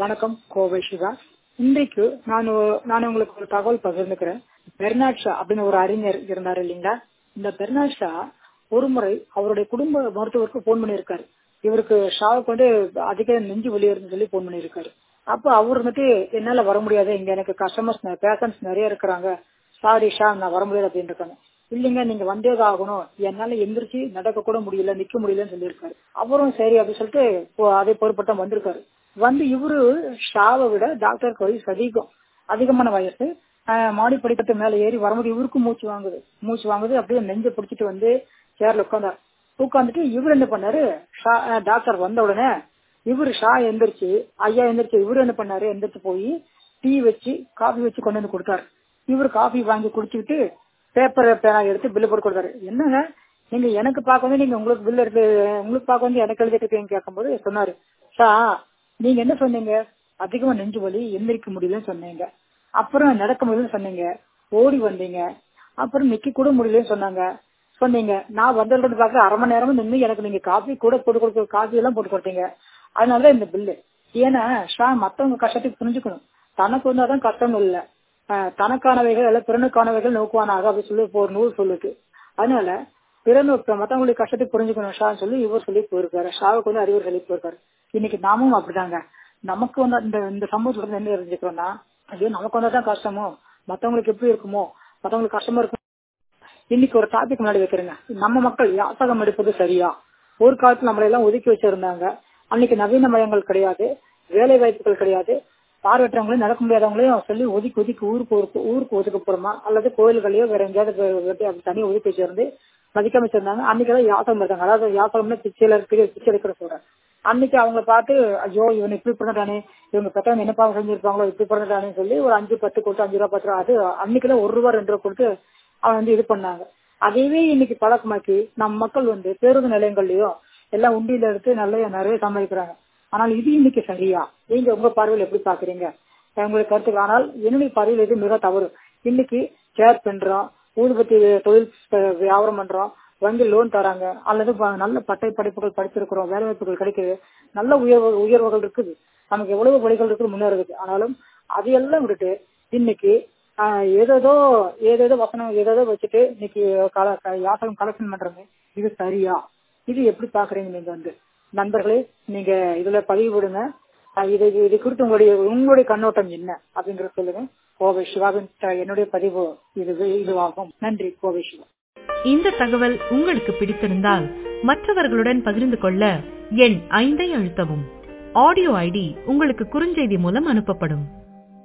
வணக்கம் கோவை சிவா இன்றைக்கு நான் நான் உங்களுக்கு ஒரு தகவல் பகிர்ந்துக்கிறேன் பெர்னாட் ஷா அப்படின்னு ஒரு அறிஞர் இருந்தார் இல்லைங்களா இந்த பெர்னாட் ஷா ஒரு முறை அவருடைய குடும்ப மருத்துவருக்கு போன் பண்ணியிருக்காரு இவருக்கு ஷாவுக்கு வந்து அதிக நெஞ்சு வலி இருக்குன்னு சொல்லி போன் பண்ணியிருக்காரு அப்ப அவர் வந்துட்டு என்னால வர முடியாது இங்க எனக்கு கஸ்டமர்ஸ் பேஷன்ஸ் நிறைய இருக்கிறாங்க சாரி ஷா நான் வர முடியாது அப்படின்னு இருக்காங்க இல்லைங்க நீங்க வந்தே தான் ஆகணும் என்னால எந்திரிச்சு நடக்க கூட முடியல நிக்க முடியலன்னு சொல்லியிருக்காரு அவரும் சரி அப்படின்னு சொல்லிட்டு அதே பொறுப்பட்டம் வந்திருக்காரு வந்து இவரு ஷாவை விட டாக்டருக்கு வயசு அதிகம் அதிகமான வயசு மாடி படிக்கட்டு மேல ஏறி வரும்போது இவருக்கும் மூச்சு வாங்குது மூச்சு வாங்குது அப்படியே நெஞ்ச பிடிச்சிட்டு வந்து சேர்ல உட்காந்தார் உட்காந்துட்டு இவர் என்ன பண்ணாரு டாக்டர் வந்த உடனே இவரு ஷா எந்திரிச்சு ஐயா எந்திரிச்சு இவரு என்ன பண்ணாரு எந்திரிச்சு போய் டீ வச்சு காஃபி வச்சு கொண்டு வந்து கொடுத்தாரு இவர் காஃபி வாங்கி குடிச்சுக்கிட்டு பேப்பர் பேனா எடுத்து பில்லு போட்டு கொடுத்தாரு என்னங்க நீங்க எனக்கு பார்க்க வந்து நீங்க உங்களுக்கு பில் எடுத்து உங்களுக்கு பார்க்க வந்து எனக்கு எழுதிட்டு இருக்கீங்க கேட்கும்போது சொன்னாரு ஷா நீங்க என்ன சொன்னீங்க அதிகமா நெஞ்சு வலி எந்திரிக்க முடியலன்னு சொன்னீங்க அப்புறம் நடக்க முடியலன்னு சொன்னீங்க ஓடி வந்தீங்க அப்புறம் நிக்க கூட முடியலன்னு சொன்னாங்க சொன்னீங்க நான் வந்ததுல பார்க்க அரை மணி நேரமும் நின்று எனக்கு நீங்க காஃபி கூட போட்டு கொடுக்க காஃபி எல்லாம் போட்டு கொடுத்தீங்க அதனாலதான் இந்த பில்லு ஏன்னா ஷா மத்தவங்க கஷ்டத்துக்கு புரிஞ்சுக்கணும் தனக்கு வந்தாதான் கஷ்டம் இல்ல தனக்கானவைகள் அல்ல பிறனுக்கானவைகள் நோக்குவானாக அப்படின்னு சொல்லி ஒரு நூல் சொல்லுது அதனால பிறநோக்க மத்தவங்களுடைய கஷ்டத்துக்கு புரிஞ்சுக்கணும் ஷான்னு சொல்லி இவர் சொல்லி போயிருக்காரு ஷாவுக்கு வந்து அறிவுரை சொல்லி போயிருக்காரு இன்னைக்கு நாமும் அப்படிதாங்க நமக்கு வந்து இந்த இந்த சம்பவத்துல என்ன தெரிஞ்சுக்கிறோம்னா ஐயோ நமக்கு வந்தாதான் கஷ்டமோ மத்தவங்களுக்கு எப்படி இருக்குமோ மத்தவங்களுக்கு கஷ்டமா இருக்கும் இன்னைக்கு ஒரு டாபிக் முன்னாடி வைக்கிறேங்க நம்ம மக்கள் யாசகம் எடுப்பது சரியா ஒரு காலத்துல நம்மளை எல்லாம் ஒதுக்கி வச்சிருந்தாங்க அன்னைக்கு நவீன மயங்கள் கிடையாது வேலை வாய்ப்புகள் கிடையாது பார்வையற்றவங்களையும் நடக்க முடியாதவங்களையும் சொல்லி ஒதுக்கி ஒதுக்கி ஊருக்கு ஊருக்கு ஊருக்கு ஒதுக்க போறோமா அல்லது கோயில்களையோ வேற எங்கேயாவது தனியாக ஒதுக்கி வச்சிருந்து மதிக்காம வச்சிருந்தாங்க அன்னைக்கு யாசகம் இருக்காங்க அதாவது யாசகம்னா பிச்சையில இருக்கு பிச்சை எடுக்கிற சொல்றேன் அன்னைக்கு அவங்க பார்த்து ஐயோ இவன் இப்படி பிறந்தானே இவங்க பெற்றவங்க என்ன பாவம் செஞ்சிருப்பாங்களோ இப்படி பிறந்தானே சொல்லி ஒரு அஞ்சு பத்து கொடுத்து அஞ்சு ரூபா பத்து ரூபா அது அன்னைக்குல ஒரு ரூபா ரெண்டு ரூபா கொடுத்து அவன் வந்து இது பண்ணாங்க அதையவே இன்னைக்கு பழக்கமாக்கி நம் மக்கள் வந்து பேருந்து நிலையங்கள்லயும் எல்லாம் உண்டியில எடுத்து நல்ல நிறைய சமாளிக்கிறாங்க ஆனால் இது இன்னைக்கு சரியா நீங்க உங்க பார்வையில் எப்படி பாக்குறீங்க உங்களுக்கு கருத்துக்கு ஆனால் என்னுடைய பார்வையில் இது மிக தவறு இன்னைக்கு சேர் பண்றோம் ஊதுபத்தி தொழில் வியாபாரம் பண்றோம் வங்கி லோன் தராங்க அல்லது நல்ல பட்டை படிப்புகள் படிச்சிருக்கிறோம் வேலை வாய்ப்புகள் கிடைக்குது நல்ல உயர்வு உயர்வுகள் இருக்குது நமக்கு எவ்வளவு வழிகள் இருக்குது முன்னேறதுக்கு ஆனாலும் அதையெல்லாம் விட்டுட்டு இன்னைக்கு ஏதேதோ ஏதேதோ வசனம் ஏதேதோ வச்சுட்டு இன்னைக்கு யாசகம் கலெக்ஷன் பண்றாங்க இது சரியா இது எப்படி பாக்குறீங்க நீங்க வந்து நண்பர்களே நீங்க இதுல பதிவு விடுங்க இது இது குறித்து உங்களுடைய உங்களுடைய கண்ணோட்டம் என்ன அப்படிங்கறத சொல்லுங்க கோவை சிவாவின் என்னுடைய பதிவு இது இதுவாகும் நன்றி கோவை சிவா இந்த தகவல் உங்களுக்கு பிடித்திருந்தால் மற்றவர்களுடன் பகிர்ந்து கொள்ள எண் ஐந்தை அழுத்தவும் ஆடியோ ஐடி உங்களுக்கு குறுஞ்செய்தி மூலம் அனுப்பப்படும்